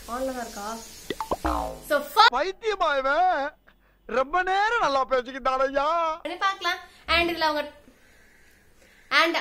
ஆன்ல தான் இருக்கா சோ ஃபர்ஸ்ட் பைத்தியமா இவன் ரொம்ப நேரம் நல்லா பேசிக்கிட்டான் ஐயா பண்ணி பார்க்கலாம் அண்ட் இதுல அவங்க அண்ட்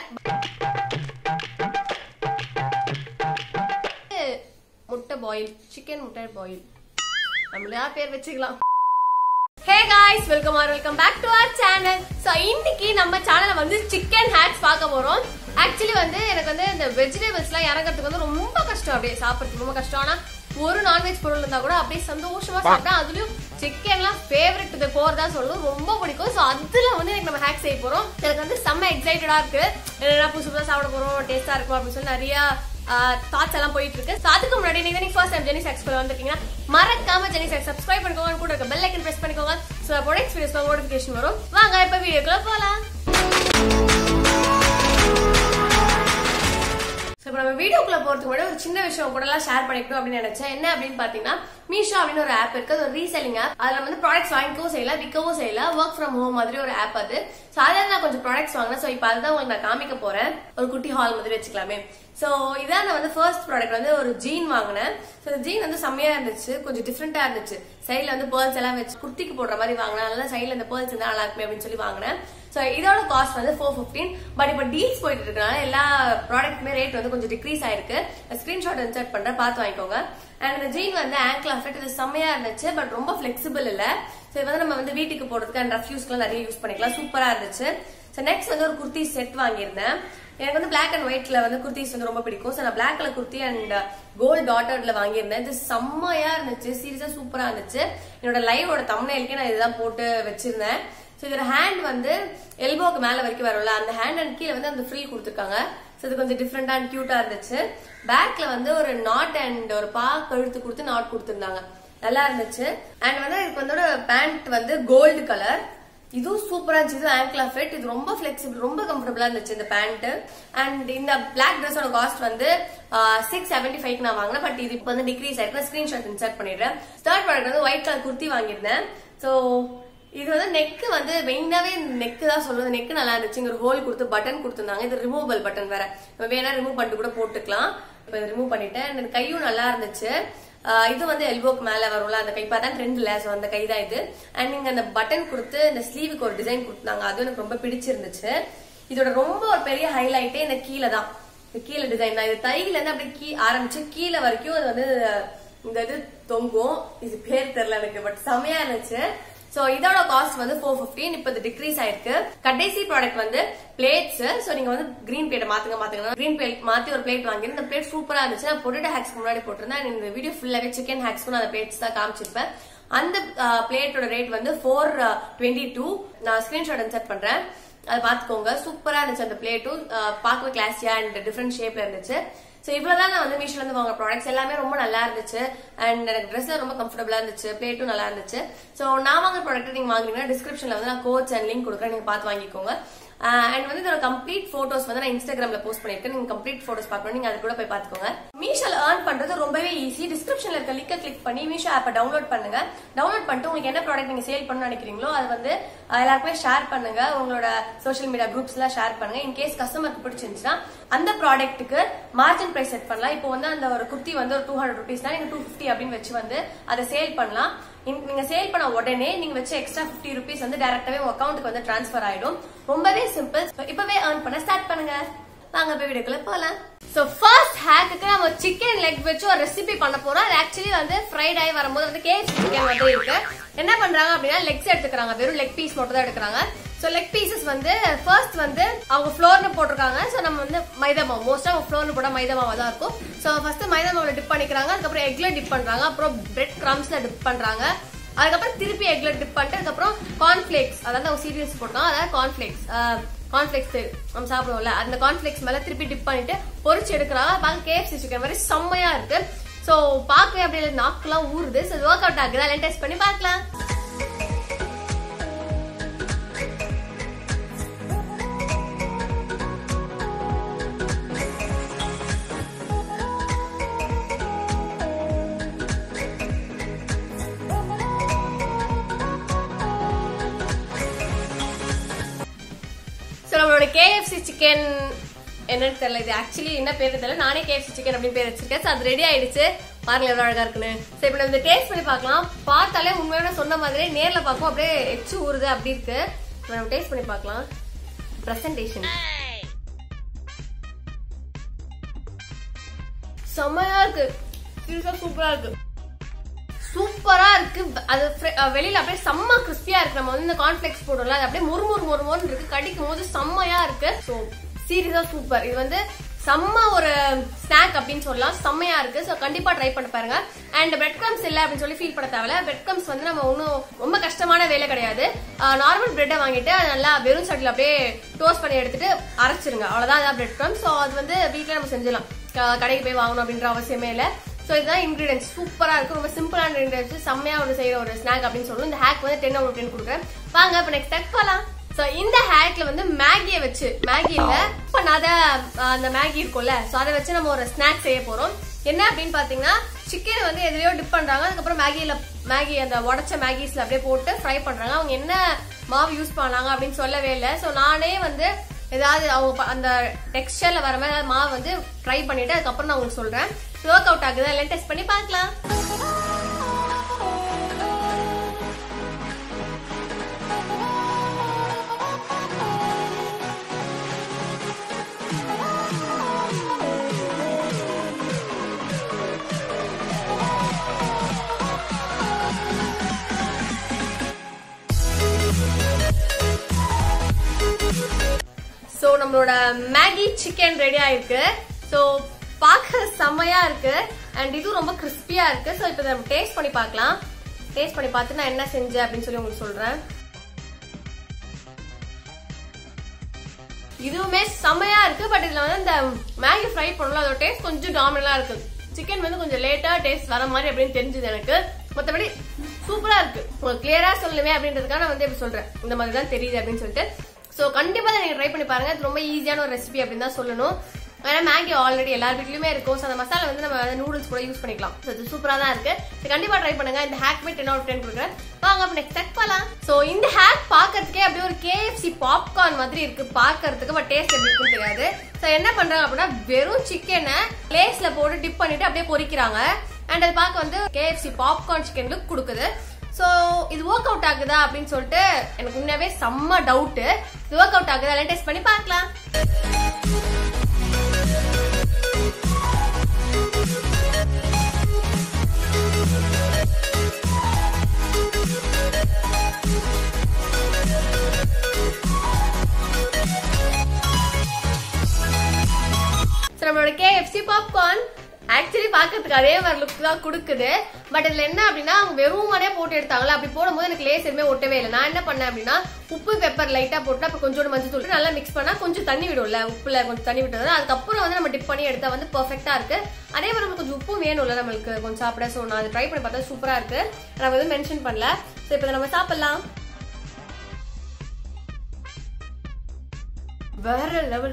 முட்டை பாயில் சிக்கன் முட்டை பாயில் நம்மளா பேர் வச்சுக்கலாம் hey guys welcome or welcome back to our channel so இன்னைக்கு நம்ம சேனல்ல வந்து சிக்கன் ஹேட்ஸ் பார்க்க போறோம் ஆக்சுவலி வந்து எனக்கு வந்து இந்த வெஜிடபிள்ஸ்லாம் இறங்குறதுக்கு வந்து ரொம்ப கஷ்டம் அப்படியே சாப்பிட்றதுக்கு ரொம்ப கஷ்டம் ஆனா ஒரு நான்வெஜ் பொருள் இருந்தா கூட அப்படியே சந்தோஷமா சாப்பிட்டேன் அதுலயும் சிக்கன்லாம் ஃபேவரட் டு கோர் தான் சொல்லுவோம் ரொம்ப பிடிக்கும் ஸோ அதுல வந்து எனக்கு நம்ம ஹேக் செய்ய போறோம் எனக்கு வந்து செம்ம எக்ஸைட்டடா இருக்கு என்னடா புதுசு புதுசாக சாப்பிட போறோம் டேஸ்டா இருக்கும் அப்படின்னு சொல்லி நிறைய தாட்ஸ் எல்லாம் போயிட்டு இருக்கு So, அதுக்கு முன்னாடி நீங்க நீங்க ஃபர்ஸ்ட் டைம் ஜெனி சாக்ஸ்குள்ள வந்திருக்கீங்கன்னா மறக்காம ஜெனி சாக்ஸ் சப்ஸ்கிரைப் பண்ணிக்கோங்க கூட இருக்க பெல் ஐக்கன் பிரஸ் பண்ணிக்கோங்க ஸோ அப்போ நெக்ஸ்ட் வீடியோஸ்ல நோட்டிஃபிகேஷன் வரும் வாங்க இப்போ வீடியோக்குள்ள போலாம் ஸோ இப்போ நம்ம வீடியோக்குள்ள போறதுக்கு முன்னாடி ஒரு சின்ன விஷயம் கூட எல்லாம் ஷேர் பண்ணிக்கணும் அப்படின்னு நினைச்சேன் என்ன அப்படின்னு பாத்தீங்கன்னா மீஷோ அப்படின்னு ஒரு ஆப் இருக்கு அது ஒரு ரீசெல்லிங் ஆப் அதுல வந்து ப்ராடக்ட்ஸ் வாங்கிக்கவும் செய்யலாம் விற்கவும் செய்யலாம் ஒர்க் ஃப்ரம் ஹோம் மாதிரி ஒரு ஆப் அது ஸோ அதில் நான் கொஞ்சம் ப்ராடக்ட்ஸ் வாங்கினேன் ஸோ இப்போ அதுதான் உங்களுக்கு நான் காமிக்க போறேன் ஒரு குட்டி ஹால் மாதிரி வச்சுக்கலாமே ஸோ இதான் நான் வந்து ஃபர்ஸ்ட் ப்ராடக்ட் வந்து ஒரு ஜீன் வாங்கினேன் ஸோ இந்த ஜீன் வந்து செம்மையா இருந்துச்சு கொஞ்சம் டிஃப்ரெண்டா இருந்துச்சு சைடில் வந்து பேர்ல்ஸ் எல்லாம் வச்சு குர்த்திக்கு போடுற மாதிரி வாங்கினேன் அதனால சைடில் இந்த பேர்ல்ஸ் இருந்தால் நல்லா இருக்குமே அப்படின்னு சொல்லி வாங்கினேன் ஸோ இதோட காஸ்ட் வந்து ஃபோர் ஃபிஃப்டீன் பட் இப்போ டீல்ஸ் போயிட்டு இருக்கனால எல்லா ப்ராடக்ட்டுமே ரேட் வந்து கொஞ்சம் டிக்ரீஸ் ஆயிருக்கு ஸ்கிரீன்ஷாட் இன்சர்ட் பண்றேன் பார்த்து வாங்கிக்கோங்க அண்ட் இந்த ஜீன் வந்து ஆங்கிள் அஃபெக்ட் இது செம்மையா இருந்துச்சு பட் ரொம்ப ஃபிளெக்சிபிள் இல்ல ஸோ இது வந்து நம்ம வந்து வீட்டுக்கு போடுறதுக்கு அண்ட் ரஃப் யூஸ்க்குலாம் நிறைய யூஸ் பண்ணிக்கலாம் சூப்பரா இருந்துச்சு ஸோ நெக்ஸ்ட் வந்து ஒரு குர்த்தி செட் வாங்கியிருந்தேன் எனக்கு வந்து பிளாக் அண்ட் ஒயிட்ல வந்து குர்த்திஸ் வந்து ரொம்ப பிடிக்கும் ஸோ நான் black colour kurti and gold டாட்டர்ல வாங்கியிருந்தேன் இது செம்மையா இருந்துச்சு சீரியஸா சூப்பரா இருந்துச்சு என்னோட லைவோட தம்னைலுக்கே நான் இதுதான் போட்டு வச்சிருந்தேன் ஸோ இதோட ஹேண்ட் வந்து எல்போக்கு மேல வரைக்கும் வரும்ல அந்த ஹேண்ட் அண்ட் கீழே வந்து அந்த ஃப்ரில் கொடுத்துருக்காங்க ஸோ இது கொஞ்சம் டிஃப்ரெண்டா அண்ட் கியூட்டா இருந்துச்சு பேக்ல வந்து ஒரு நாட் அண்ட் ஒரு பா கழுத்து கொடுத்து நாட் கொடுத்துருந்தாங்க நல்லா இருந்துச்சு அண்ட் வந்து இதுக்கு வந்து பேண்ட் வந்து கோல்டு கலர் இதுவும் சூப்பரா இருந்துச்சு இது ஆங்கிள் ஃபிட் இது ரொம்ப ஃபிளெக்சிபிள் ரொம்ப கம்ஃபர்டபுளா இருந்துச்சு இந்த பேண்ட் அண்ட் இந்த பிளாக் ட்ரெஸ்ஸோட காஸ்ட் வந்து சிக்ஸ் செவன்டி ஃபைவ் நான் வாங்கினேன் பட் இது இப்போ வந்து டிக்ரீஸ் ஆயிருக்கு ஸ்கிரீன்ஷாட் இன்சர்ட் பண்ணிடுறேன் தேர்ட் ப்ராடக்ட் வந்து ஒயிட் கலர் குர்த்தி வாங்கியிருந்தேன் ஸோ இது வந்து நெக் வந்து மெயினாவே நெக் தான் சொல்றது நெக் நல்லா இருந்துச்சு இங்க ஒரு ஹோல் கொடுத்து பட்டன் கொடுத்துருந்தாங்க இது ரிமூவபிள் பட்டன் வேற நம்ம வேணா ரிமூவ் பண்ணிட்டு கூட போட்டுக்கலாம் இப்போ இது ரிமூவ் பண்ணிட்டேன் and கையும் நல்லா இருந்துச்சு ஆஹ் இது வந்து எல்போக்கு மேல வரும்ல அந்த கை பார்த்தா ட்ரெண்ட் இல்ல ஸோ அந்த கை தான் இது அண்ட் நீங்க அந்த பட்டன் கொடுத்து இந்த ஸ்லீவுக்கு ஒரு டிசைன் கொடுத்தாங்க அதுவும் எனக்கு ரொம்ப பிடிச்சிருந்துச்சு இதோட ரொம்ப ஒரு பெரிய ஹைலைட்டே இந்த கீழே தான் இந்த கீழே டிசைன் தான் இது தையில இருந்து அப்படியே கீ ஆரம்பிச்சு கீழே வரைக்கும் அது வந்து இந்த இது தொங்கும் இது பேர் தெரியல எனக்கு பட் செமையா இருந்துச்சு சோ இதோட காஸ்ட் வந்து ஃபோர் பிப்டீன் இப்போ இது டிக்ரீஸ் ஆயிருக்கு கடைசி ப்ராடக்ட் வந்து பிளேட்ஸ் சோ நீங்க வந்து கிரீன் பிளேட் மாத்துங்க மாத்துங்க கிரீன் பிளேட் மாத்தி ஒரு பிளேட் வாங்கி இந்த பிளேட் சூப்பரா இருந்துச்சு நான் பொட்டேட்டோ ஹேக்ஸ்க்கு முன்னாடி போட்டிருந்தேன் and இந்த வீடியோ ஃபுல்லாவே சிக்கன் ஹேக்ஸ்க்கு நான் அந்த பிளேட்ஸ் தான் காமிச்சிருப்பேன் அந்த பிளேட்டோட ரேட் வந்து ஃபோர் டுவெண்ட்டி டூ நான் ஸ்கிரீன்ஷாட் இன்சர்ட் பண்றேன் அதை பாத்துக்கோங்க சூப்பரா இருந்துச்சு அந்த பிளேட்டும் பார்க்கவே கிளாஸியா அண்ட் டிஃப்ரெண்ட் ஷேப்ல இருந்துச்சு ஸோ இவ்வளவுதான் நான் வந்து மீஷோல இருந்து வாங்க ப்ராடக்ட்ஸ் எல்லாமே ரொம்ப நல்லா இருந்துச்சு அண்ட் எனக்கு ட்ரெஸ் ரொம்ப கம்ஃபர்டபுளா இருந்துச்சு பிளேட்டும் நல்லா இருந்துச்சு ஸோ நான் வாங்குற ப்ராடக்ட் நீங்க வாங்குனீங்கன்னா டிஸ்கிரிப்ஷன்ல வந்து நான் கோச் அண்ட் லிங்க் கொடுக்குறேன் நீங்க பார்த்து வாங்கிக்கோங்க அண்ட் வந்து இதோட கம்ப்ளீட் போட்டோஸ் வந்து நான் இன்ஸ்டாகிராம்ல போஸ்ட் பண்ணிருக்கேன் நீங்க கம்ப்ளீட் போட்டோஸ் பார்க்கணும் நீங்க அது கூட போய் பாத்துக்கோங்க மீஷோல ஏர்ன் பண்றது ரொம்பவே ஈஸி டிஸ்கிரிப்ஷன்ல இருக்க லிங்கை கிளிக் பண்ணி மீஷோ ஆப்பை டவுன்லோட் பண்ணுங்க டவுன்லோட் பண்ணிட்டு உங்களுக்கு என்ன ப்ராடக்ட் நீங்க சேல் பண்ண நினைக்கிறீங்களோ அது வந்து அஹ், எல்லாருக்குமே ஷேர் பண்ணுங்க உங்களோட சோஷியல் மீடியா குரூப்ஸ் எல்லாம் ஷேர் பண்ணுங்க இன் கேஸ் கஸ்டமருக்கு பிடிச்சிருந்துச்சுன்னா அந்த ப்ராடக்ட்டுக்கு மார்ஜின் பிரைஸ் செட் பண்ணலாம் இப்போ வந்து அந்த ஒரு குர்த்தி வந்து ஒரு டூ ஹண்ட்ரட் ருபீஸ் தான் நீங்க டூ ஃபிஃப்டி அப்படின்னு வச்சு வந்து அதை சேல் பண்ணலாம் இன்- நீங்க சேல் பண்ண உடனே நீங்க வச்ச எக்ஸ்ட்ரா 50 ருபீஸ் வந்து டைரக்டாவே உங்க அக்கௌண்ட்டுக்கு வந்து ட்ரான்ஸ்ஃபர் ஆயிடும் ரொம்பவே சிம்பிள் இப்பவே ஏர்ன் பண்ண ஸ்டார்ட் பண்ணுங்க வாங்க போய் வீடியோக்குள்ள போலாம் சோ ஃபர்ஸ்ட் ஹேக்குக்கு நம்ம சிக்கன் லெக் வச்சு ஒரு ரெசிபி பண்ண போறோம் அது ஆக்சுவலி வந்து ஃப்ரைட் ஆகி வரும்போது வந்து கேக் சிக்கன் வந்து இருக்கு என்ன பண்றாங்க அப்படின்னா லெக்ஸ் எடுத்துக்கிறாங்க வெறும் லெக் பீஸ் மட்டும் தான் எடுக்கிறாங்க சோ லெக் பீசஸ் வந்து ஃபர்ஸ்ட் வந்து அவங்க ஃப்ளோர்னு போட்டிருக்காங்க சோ நம்ம வந்து மைதா மாவு மோஸ்டா அவங்க ஃப்ளோர்னு போட்டா மைதா மாவு தான் இருக்கும் சோ ஃபர்ஸ்ட் மைதா மாவுல டிப் பண்ணிக்கிறாங்க அதுக்கப்புறம் எக்ல டிப் பண்றாங்க அப்புறம் பிரெட் கிரம்ஸ்ல டிப் பண்றாங்க அதுக்கப்புறம் திருப்பி எக்ல டிப் பண்ணிட்டு அதுக்கப்புறம் கார்ன்ஃபிளேக்ஸ் அதாவது அவங்க சீரியல்ஸ் போட்டோம் அதாவது கார்ன்ஃபிளேக்ஸ் கார்ன்ஃபிளேக்ஸ் நம்ம சாப்பிடுவோம்ல அந்த கார்ன்ஃபிளேக்ஸ் மேல திருப்பி டிப் பண்ணிட்டு பொரிச்சு எடுக்கிறாங்க பார்க்க கேஎஃப்சி சிக்கன் மாதிரி செம்மையா இருக்கு சோ பார்க்கவே அப்படியே நாக்குலாம் ஊறுது சோ ஒர்க் அவுட் ஆகுது அதெல்லாம் டெஸ்ட் பண்ணி பார்க்கலாம் ஸோ நம்மளோட கேஎஃப்சி சிக்கன் என்னன்னு தெரியல இது ஆக்சுவலி என்ன பேர் தெரியல நானே கேஎஃப்சி சிக்கன் அப்படின்னு பேர் வச்சிருக்கேன் ஸோ அது ரெடி ஆயிடுச்சு பாருங்க எவ்வளவு அழகா இருக்குன்னு சரி இப்போ நம்ம டேஸ்ட் பண்ணி பார்க்கலாம் பார்த்தாலே உண்மையோட சொன்ன மாதிரியே நேர்ல பார்க்கும் அப்படியே எச்சு ஊறுது அப்படி இருக்கு இப்ப நம்ம டேஸ்ட் பண்ணி பார்க்கலாம் பிரசன்டேஷன் செம்மையா இருக்கு சீரியஸா சூப்பரா இருக்கு சூப்பரா இருக்கு அது fre- அஹ் வெளியில அப்படியே செம்ம கிறிஸ்பியா இருக்கு நம்ம வந்து இந்த கார்ன்ஃபிளெக்ஸ் போடுறோம்ல அது அப்படியே முறு முறு முறு முறுன்னு இருக்கு கடிக்கும் போது செம்மையா இருக்கு ஸோ சீரியஸா சூப்பர் இது வந்து செம்ம ஒரு ஸ்நாக் அப்படின்னு சொல்லலாம் செம்மையா இருக்கு ஸோ கண்டிப்பா ட்ரை பண்ணி பாருங்க அண்ட் பிரெட் கிரம்ஸ் இல்லை அப்படின்னு சொல்லி ஃபீல் பண்ண தேவையில்ல பிரெட் கிரம்ஸ் வந்து நம்ம ஒன்றும் ரொம்ப கஷ்டமான வேலை கிடையாது நார்மல் பிரெட்டை வாங்கிட்டு அது நல்லா வெறும் சட்டில் அப்படியே டோஸ்ட் பண்ணி எடுத்துட்டு அரைச்சிருங்க அவ்வளவுதான் அதான் பிரெட் கிரம்ஸ் ஸோ அது வந்து வீட்டில் நம்ம செஞ்சிடலாம் க- கடைக்கு போய் வாங்கணும் அப்படின்ற அவசியமே இல்லை ஸோ இதுதான் இன்கிரீடியன்ஸ் சூப்பரா இருக்கு ரொம்ப சிம்பிளான இன்கிரீடியன்ஸ் செம்மையா ஒரு செய்யற ஒரு ஸ்நாக் அப்படின்னு சொல்லணும் இந்த ஹேக் வந்து டென் அவுட் டென் கொடுக்குறேன் வாங்க இப்போ நெக்ஸ்ட் டெக் போலாம் ஸோ இந்த ஹேக்ல வந்து மேகியை வச்சு மேகியில பண்ணாத அஹ், அந்த மேகி இருக்கும்ல ஸோ அதை வச்சு நம்ம ஒரு ஸ்நாக் செய்ய போறோம் என்ன அப்படின்னு பாத்தீங்கன்னா சிக்கன் வந்து எதுலயோ டிப் பண்றாங்க அதுக்கப்புறம் மேகியில மேகி அந்த உடச்ச மேகிஸ்ல அப்படியே போட்டு ஃப்ரை பண்றாங்க அவங்க என்ன மாவு யூஸ் பண்ணாங்க அப்படின்னு சொல்லவே இல்லை ஸோ நானே வந்து ஏதாவது அவங்க ப- அந்த டெக்ஸ்டர்ல வர மாதிரி ஏதாவது மாவு வந்து ட்ரை பண்ணிட்டு அதுக்கப்புறம் நான் உங்களுக்கு சொல்றேன் ஒர்க் அவுட் ஆகுதா இல்லைன்னு டெஸ்ட் பண்ணி பார்க்கலாம் ஸோ நம்மளோட மேகி சிக்கன் ரெடி ஆயிருக்கு ஸோ பார்க்க செம்மையா இருக்கு அண்ட் இதுவும் ரொம்ப கிறிஸ்பியா இருக்கு ஸோ இப்போ நம்ம டேஸ்ட் பண்ணி பார்க்கலாம் டேஸ்ட் பண்ணி பார்த்து நான் என்ன செஞ்சேன் அப்படின்னு சொல்லி உங்களுக்கு சொல்றேன் இதுவுமே செம்மையா இருக்கு பட் இதுல வந்து இந்த மேகி ஃப்ரை பண்ணல அதோட டேஸ்ட் கொஞ்சம் டாமினலா இருக்கு சிக்கன் வந்து கொஞ்சம் லேட்டா டேஸ்ட் வர மாதிரி அப்படின்னு தெரிஞ்சது எனக்கு மத்தபடி சூப்பரா இருக்கு உங்களுக்கு கிளியரா சொல்லுவேன் அப்படின்றதுக்காக நான் வந்து எப்படி சொல்றேன் இந்த மாதிரி தான் தெரியுது அப்படின்னு சொல்லிட்டு சோ கண்டிப்பா இதை நீங்க ட்ரை பண்ணி பாருங்க இது ரொம்ப ஈஸியான ஒரு ரெசிபி அப்படின்னு தான் சொல்லணும் ஏன்னா மேகி ஆல்ரெடி எல்லார் வீட்லயுமே இருக்கும் ஸோ அந்த மசாலா வந்து நம்ம நூடுல்ஸ் கூட யூஸ் பண்ணிக்கலாம் ஸோ இது சூப்பரா தான் இருக்கு இது கண்டிப்பா ட்ரை பண்ணுங்க இந்த ஹேக் போய் டென் அவுட் டென் கொடுக்குறேன் வாங்க அப்ப நெக்ஸ்ட் செக் பண்ணலாம் ஸோ இந்த ஹேக் பார்க்கறதுக்கே அப்படியே ஒரு கேஎஃப்சி பாப்கார்ன் மாதிரி இருக்கு பார்க்கறதுக்கு பட் டேஸ்ட் எப்படி இருக்குன்னு தெரியாது ஸோ என்ன பண்றாங்க அப்படின்னா வெறும் சிக்கனை லேஸ்ல போட்டு டிப் பண்ணிட்டு அப்படியே பொரிக்கிறாங்க அண்ட் அது பார்க்க வந்து கேஎஃப்சி பாப்கார்ன் சிக்கன் லுக் கொடுக்குது ஸோ இது ஒர்க் அவுட் ஆகுதா அப்படின்னு சொல்லிட்டு எனக்கு உண்மையாவே செம்ம டவுட் இது ஒர்க் அவுட் ஆகுதா எல்லாம் டெஸ்ட் பண்ணி பார்க்கலாம் So, நம்மளோட கேஎஃப்சி பாப்கார்ன் ஆக்சுவலி பார்க்கறதுக்கு அதே மாதிரி லுக் தான் கொடுக்குது பட் இதுல என்ன அப்படின்னா அவங்க வெறும் மாதிரியே போட்டு எடுத்தாங்களா அப்படி போடும்போது எனக்கு லேஸ் எதுவுமே ஒட்டவே இல்லை நான் என்ன பண்ணேன் அப்படின்னா உப்பு பெப்பர் லைட்டா போட்டு அப்ப கொஞ்சோண்டு மஞ்சள் தூள் நல்லா மிக்ஸ் பண்ணா கொஞ்சம் தண்ணி விடும்ல உப்புல கொஞ்சம் தண்ணி விட்டது அதுக்கப்புறம் வந்து நம்ம டிப் பண்ணி எடுத்தா வந்து பெர்ஃபெக்ட்டா இருக்கு அதே மாதிரி நமக்கு கொஞ்சம் உப்பு வேணும்ல நம்மளுக்கு கொஞ்சம் சாப்பிட ஸோ நான் அதை ட்ரை பண்ணி பார்த்தா சூப்பரா இருக்கு நான் எதுவும் மென்ஷன் பண்ணல ஸோ இப்போ நம்ம சாப்பிடலாம் வேற லெவல்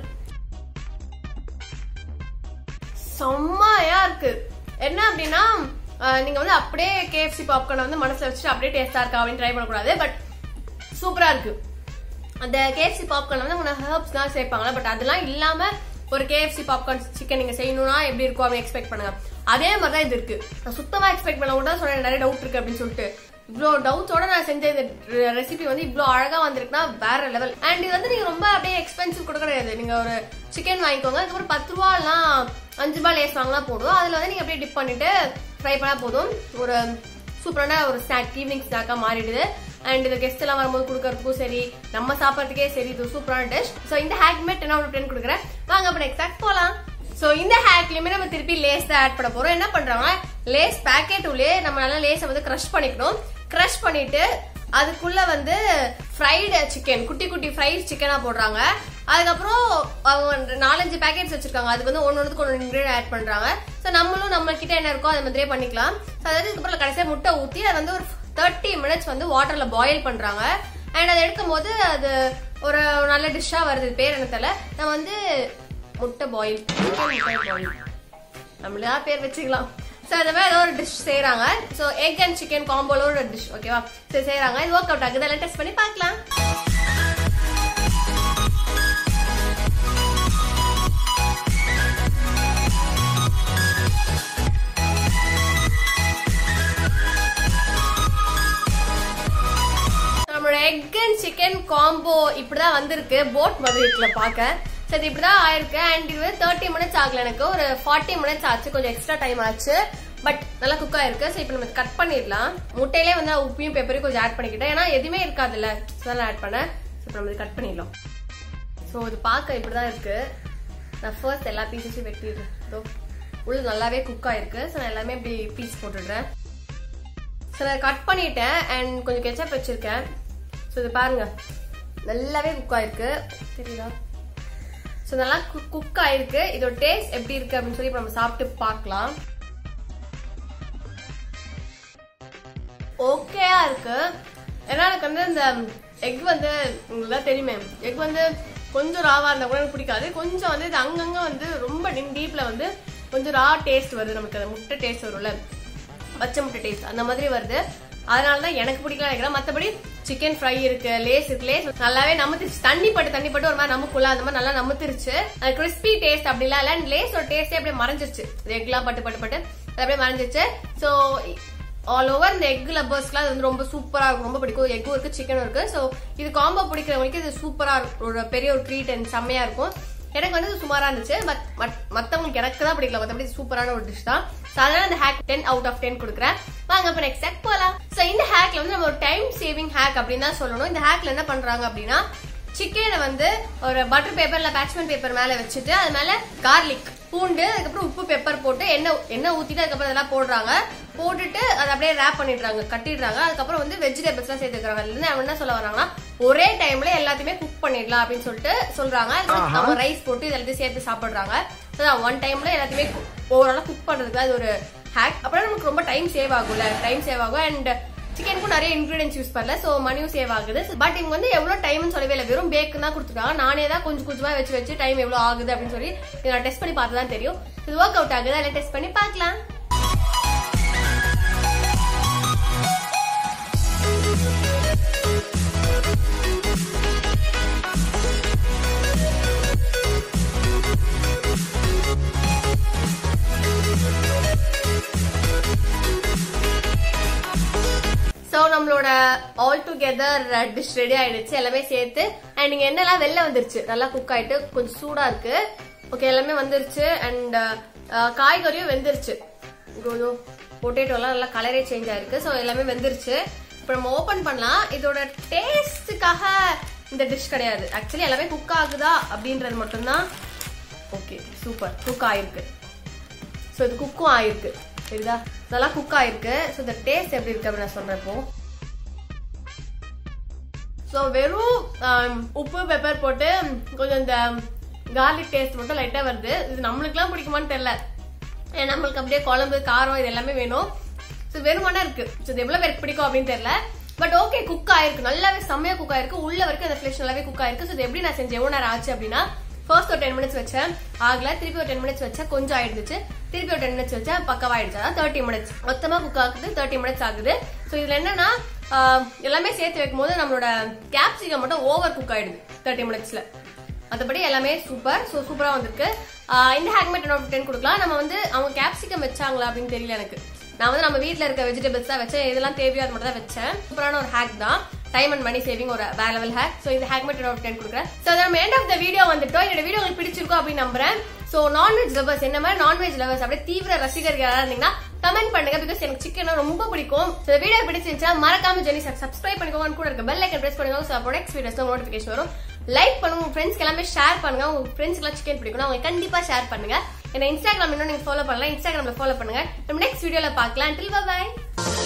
செம்மையா இருக்கு என்ன அப்படின்னா அஹ், நீங்க வந்து அப்படியே கேஎஃப்சி பாப்கார்ன் வந்து மனசுல வச்சுட்டு அப்படியே டேஸ்டா இருக்கா அப்படின்னு ட்ரை பண்ணக்கூடாது பட் சூப்பரா இருக்கு அந்த கேஎஃப்சி பாப்கார்ன் வந்து உங்க ஹர்ப்ஸ் தான் சேர்ப்பாங்களா பட் அதெல்லாம் இல்லாம ஒரு கேஎஃப்சி பாப்கார்ன் சிக்கன் நீங்க செய்யணும்னா எப்படி இருக்கும் அப்படின்னு எக்ஸ்பெக்ட் பண்ணுங்க அதே மாதிரி தான் இது இருக்கு நான் சுத்தமா எக்ஸ்பெக்ட் பண்ண கூட சொன்னேன் நிறைய டவுட் இருக்கு அப்படின்னு சொல்லிட்டு இவ்வளோ டவுட்ஸோட நான் செஞ்ச இந்த ரெசிபி வந்து இவ்வளோ அழகா வந்திருக்குன்னா வேற லெவல் அண்ட் இது வந்து நீங்க ரொம்ப அப்படியே எக்ஸ்பென்சிவ் கூட கிடையாது நீங்க ஒரு சிக்கன் வாங்கிக்கோங்க அதுக்கப்புறம் பத்து ரூபாலாம் அஞ்சு ரூபாய் லேஸ் வாங்கினா போதும் அதுல வந்து நீங்க அப்படியே டிப் பண்ணிட்டு ஃப்ரை பண்ணா போதும் ஒரு சூப்பரான ஒரு ஸ்நாக் ஈவினிங் ஸ்நாக்கா மாறிடுது அண்ட் இது கெஸ்ட் எல்லாம் வரும்போது கொடுக்கறதுக்கும் சரி நம்ம சாப்பிட்றதுக்கே சரி இது சூப்பரான டிஷ் ஸோ இந்த ஹேக்மே டென் அவுட் டென் கொடுக்குறேன் வாங்க அப்ப நெக்ஸ்ட் ஹேக் போலாம் ஸோ இந்த ஹேக்லயுமே நம்ம திருப்பி லேஸ் தான் ஆட் பண்ண போறோம் என்ன பண்றாங்க லேஸ் பேக்கெட் உள்ளே நம்ம நல்லா லேஸை வந்து க்ரஷ் பண்ணிக்கணும் க்ரஷ் பண்ணிட்டு அதுக்குள்ள வந்து ஃப்ரைடு சிக்கன் குட்டி குட்டி ஃப்ரைட் சிக்கனா போடுறாங்க அதுக்கப்புறம் அவங்க வந்து நாலஞ்சு பேக்கெட்ஸ் வச்சிருக்காங்க அதுக்கு வந்து ஒன்று ஒன்றுக்கு ஒன்று இன்க்ரீடியன் ஆட் பண்றாங்க ஸோ நம்மளும் நம்ம கிட்ட என்ன இருக்கோ அது மாதிரியே பண்ணிக்கலாம் ஸோ அதாவது இதுக்கப்புறம் கடைசியாக முட்டை ஊற்றி அதை வந்து ஒரு தேர்ட்டி மினிட்ஸ் வந்து வாட்டர்ல பாயில் பண்றாங்க அண்ட் அதை எடுக்கும் போது அது ஒரு நல்ல டிஷ்ஷா வருது இது பேர் எனக்கு தெரியல நம்ம வந்து முட்டை பாயில் முட்டை பாயில் நம்மளா பேர் வச்சுக்கலாம் ஸோ அந்த மாதிரி ஏதோ ஒரு டிஷ் செய்றாங்க ஸோ எக் அண்ட் சிக்கன் காம்போல ஒரு டிஷ் ஓகேவா ஸோ செய்றாங்க இது ஒர்க் அவுட் ஆகுது எல்லாம் டெஸ்ட் பண்ணி பார்க்கலாம் காம்போ இப்படிதான் வந்திருக்கு போட் மாதிரி இருக்குல்ல பார்க்க சரி இது இப்படிதான் ஆயிருக்கு அண்ட் இது வந்து தேர்ட்டி மினிட்ஸ் ஆகல எனக்கு ஒரு ஃபார்ட்டி மினிட்ஸ் ஆச்சு கொஞ்சம் எக்ஸ்ட்ரா டைம் ஆச்சு பட் நல்லா குக் ஆயிருக்கு ஸோ இப்போ நம்ம கட் பண்ணிடலாம் முட்டையிலே வந்து நான் உப்பையும் பெப்பரையும் கொஞ்சம் ஆட் பண்ணிக்கிட்டேன் ஏன்னா எதுவுமே இருக்காதுல்ல அதெல்லாம் ஆட் பண்ணேன் ஸோ இப்போ நம்ம இது கட் பண்ணிடலாம் ஸோ இது பார்க்க இப்படிதான் இருக்கு நான் ஃபர்ஸ்ட் எல்லா பீசஸையும் வெட்டிடுறேன் இதோ உள்ள நல்லாவே குக் ஆயிருக்கு ஸோ நான் எல்லாமே இப்படி பீஸ் போட்டுடுறேன் ஸோ நான் கட் பண்ணிட்டேன் அண்ட் கொஞ்சம் கெச்சப் வச்சிருக்கேன் ஸோ இது பாருங்க நல்லாவே குக் ஆயிருக்கு தெரியுதா ஸோ நல்லா குக் ஆயிருக்கு இதோட டேஸ்ட் எப்படி இருக்கு அப்படின்னு சொல்லி இப்ப நம்ம சாப்பிட்டு பார்க்கலாம் ஓகேயா இருக்கு ஏன்னா எனக்கு வந்து இந்த எக் வந்து உங்களுக்கு தான் தெரியுமே எக் வந்து கொஞ்சம் ராவா இருந்தா கூட எனக்கு பிடிக்காது கொஞ்சம் வந்து இது அங்கங்க வந்து ரொம்ப டீப்ல வந்து கொஞ்சம் ரா டேஸ்ட் வருது நமக்கு அந்த முட்டை டேஸ்ட் வரும்ல பச்சை முட்டை டேஸ்ட் அந்த மாதிரி வருது அதனால தான் எனக்கு பிடிக்கல நினைக்கிறேன் மற்றபடி சிக்கன் ஃப்ரை இருக்கு லேஸ் இருக்கு லேஸ் நல்லாவே நமுத்திருச்சு தண்ணி பட்டு தண்ணி பட்டு ஒரு மாதிரி நமக்குள்ள அந்த மாதிரி நல்லா நமுத்திருச்சு அது கிறிஸ்பி டேஸ்ட் அப்படிலாம் இல்ல லேஸோட டேஸ்டே அப்படியே மறைஞ்சிருச்சு எக்லாம் பட்டு பட்டு பட்டு அது அப்படியே மறைஞ்சிருச்சு ஸோ ஆல் ஓவர் இந்த எக் லவ்வர்ஸ்க்குலாம் இது வந்து ரொம்ப சூப்பரா இருக்கும் ரொம்ப பிடிக்கும் எக்கும் இருக்கு சிக்கனும் இருக்கு ஸோ இது காம்போ பிடிக்கிறவங்களுக்கு இது சூப்பரா இருக்கும் ஒரு பெரிய ஒரு ட்ரீட் அண்ட் செம்மையா இருக்கும் எனக்கு வந்து இது சுமாரா இருந்துச்சு பட் மத்தவங்களுக்கு எனக்கு தான் பிடிக்கல மத்தபடி சூப்பரான ஒரு டிஷ் தான் So, அதனால இந்த hack ten out of ten கொடுக்குறேன் வாங்க இப்ப நெக்ஸ்ட் ஹேக் போலாம் சோ இந்த ஹேக்ல வந்து நம்ம ஒரு டைம் சேவிங் ஹேக் அப்படின்னு தான் சொல்லணும் இந்த ஹேக்ல என்ன பண்றாங்க அப்படின்னா சிக்கனை வந்து ஒரு பட்டர் பேப்பர்ல பேட்ச்மெண்ட் பேப்பர் மேல வச்சுட்டு அது மேல கார்லிக் பூண்டு அதுக்கப்புறம் உப்பு பெப்பர் போட்டு எண்ணெய் எண்ணெய் ஊத்திட்டு அதுக்கப்புறம் அதெல்லாம் போடுறாங்க போட்டுட்டு அதை அப்படியே ரேப் பண்ணிடுறாங்க கட்டிடுறாங்க அதுக்கப்புறம் வந்து வெஜிடபிள்ஸ் எல்லாம் சேர்த்துக்கிறாங்க இதுல இருந்து அவன் என்ன சொல்ல வராங்கன்னா ஒரே டைம்ல எல்லாத்தையுமே குக் பண்ணிடலாம் அப்படின்னு சொல்லிட்டு சொல்றாங்க அதுக்கப்புறம் நம்ம ரைஸ் போட்டு இது எல்லாத்தையும் சேர்த்து சாப்பிடுறாங்க ஒன் டைம்ல எல்லாத்தையுமே ஓவராலா குக் பண்றதுக்கு அது ஒரு ஹேக் அப்புறம் நமக்கு ரொம்ப டைம் சேவ் ஆகும்ல டைம் சேவ் ஆகும் அண்ட் சிக்கனுக்கும் நிறைய இன்கிரீடியன்ஸ் யூஸ் பண்ணல சோ மணியும் சேவ் ஆகுது பட் இவங்க வந்து எவ்வளவு டைம்னு சொல்லவே இல்லை வெறும் பேக்கு தான் கொடுத்துருக்காங்க நானே தான் கொஞ்சம் கொஞ்சமா வச்சு வச்சு டைம் எவ்வளவு ஆகுது அப்படின்னு சொல்லி இதை நான் டெஸ்ட் பண்ணி பார்த்து தான் தெரியும் இது ஒர்க் அவுட் ஆகுது அதில் டெஸ்ட் பண்ணி பார்க்கலாம் ஸோ நம்மளோட ஆல் டுகெதர் டிஷ் ரெடி ஆயிடுச்சு எல்லாமே சேர்த்து அண்ட் நீங்க என்னெல்லாம் வெளில வந்துருச்சு நல்லா குக் ஆயிட்டு கொஞ்சம் சூடா இருக்கு ஓகே எல்லாமே வந்துருச்சு அண்ட் காய்கறியும் வெந்துருச்சு பொட்டேட்டோலாம் நல்லா கலரே சேஞ்ச் ஆயிருக்கு ஸோ எல்லாமே வெந்துருச்சு இப்போ நம்ம ஓபன் பண்ணலாம் இதோட டேஸ்ட்டுக்காக இந்த டிஷ் கிடையாது ஆக்சுவலி எல்லாமே குக் ஆகுதா அப்படின்றது மட்டும்தான் ஓகே சூப்பர் குக் ஆயிருக்கு ஸோ இது குக்கும் ஆயிருக்கு சரிதா நல்லா குக் ஆயிருக்கு ஸோ இந்த டேஸ்ட் எப்படி இருக்கு அப்படின்னு நான் சொல்றேன் இப்போ ஸோ வெறும் ஆம், உப்பு பெப்பர் போட்டு கொஞ்சம் இந்த கார்லிக் டேஸ்ட் மட்டும் லைட்டா வருது இது நம்மளுக்குலாம் பிடிக்குமான்னு தெரியல ஏன்னா நம்மளுக்கு அப்படியே குழம்பு காரம் இது எல்லாமே வேணும் ஸோ வெறுமனா இருக்கு ஸோ இது எவ்வளவு பேருக்கு பிடிக்கும் அப்படின்னு தெரியல பட் ஓகே குக் ஆயிருக்கு நல்லாவே செம்மையா குக் ஆயிருக்கு உள்ள வரைக்கும் அந்த ஃபிளஷ் நல்லாவே குக் ஆயிருக்கு ஸோ இது எப்படி நான் செஞ்சேன் எவ்வளவு நேரம் ஆச்சு அப்படின்னா ஃபர்ஸ்ட் ஒரு டென் மினிட்ஸ் வச்சேன் ஆகல திருப்பி ஒரு டென் மினிட்ஸ் வச்சா கொஞ்சம் ஆயிடுச்சு திருப்பி ஒரு டென் மினிட்ஸ் வச்சா பக்கவாயிடுச்சு அதான் தேர்ட்டி மினிட்ஸ் மொத்தமா குக் ஆகுது தேர்ட்டி மினிட்ஸ் ஆகுது ஸோ இதுல என்னன்னா ஆஹ், எல்லாமே சேர்த்து வைக்கும் போது நம்மளோட கேப்சிகம் மட்டும் ஓவர் குக் ஆயிடுது தேர்ட்டி மினிட்ஸ்ல மற்றபடி எல்லாமே சூப்பர் ஸோ சூப்பரா வந்திருக்கு ஆஹ் இந்த ஹேக்மேட் நோட் டென் கொடுக்கலாம் நம்ம வந்து அவங்க கேப்சிகம் வச்சாங்களா அப்படின்னு தெரியல எனக்கு நான் வந்து நம்ம வீட்ல இருக்க வெஜிடபிள்ஸ் தான் வச்சேன் இதெல்லாம் தேவையோ அது மட்டும் தான் வச்சேன் சூப்பரான ஒரு ஹேக் தான் டைம் அண்ட் மணி சேவிங் ஒரு வேற லெவல் ஹேக் ஸோ இந்த ஹேக்மேட் நோட் டென் கொடுக்குறேன் ஸோ நம்ம எண்ட் ஆஃப் த வீடியோ வந்துட்டோம் என்னோட வீடியோ உங்களுக்கு பிடிச்சிருக்கும் அப்படின்னு நம்புறேன் ஸோ நான்வெஜ் லவர்ஸ் என்ன மாதிரி நான்வெஜ் லவர்ஸ் அப்படியே தீவிர ரசிகர்கள் யாராவது இருந்தீங்கன்னா கமெண்ட் பண்ணுங்க பிகாஸ் எனக்கு சிக்கன் ரொம்ப பிடிக்கும் ஸோ வீடியோ பிடிச்சிருந்துச்சா மறக்காம ஜெனி சப்ஸ்கிரைப் பண்ணிக்கோங்க கூட இருக்க பெல் ஐக்கன் பிரஸ் பண்ணுங்க ஸோ அப்போ நெக்ஸ்ட் வீடியோஸ் நோட்டிஃபிகேஷன் வரும் லைக் பண்ணுங்க உங்க ஃப்ரெண்ட்ஸ்க்கு எல்லாமே ஷேர் பண்ணுங்க உங்க ஃப்ரெண்ட்ஸ்க்குலாம் சிக்கன் பிடிக்கும் அவங்க கண்டிப்பா ஷேர் பண்ணுங்க என்ன இன்ஸ்டாகிராம் இன்னும் நீங்க ஃபாலோ பண்ணலாம் இன்ஸ்டாகிராம்ல ஃபாலோ பண்ணுங்க நம்ம நெக்ஸ்ட் வீடியோல பார்க்கலாம் டில் பாய்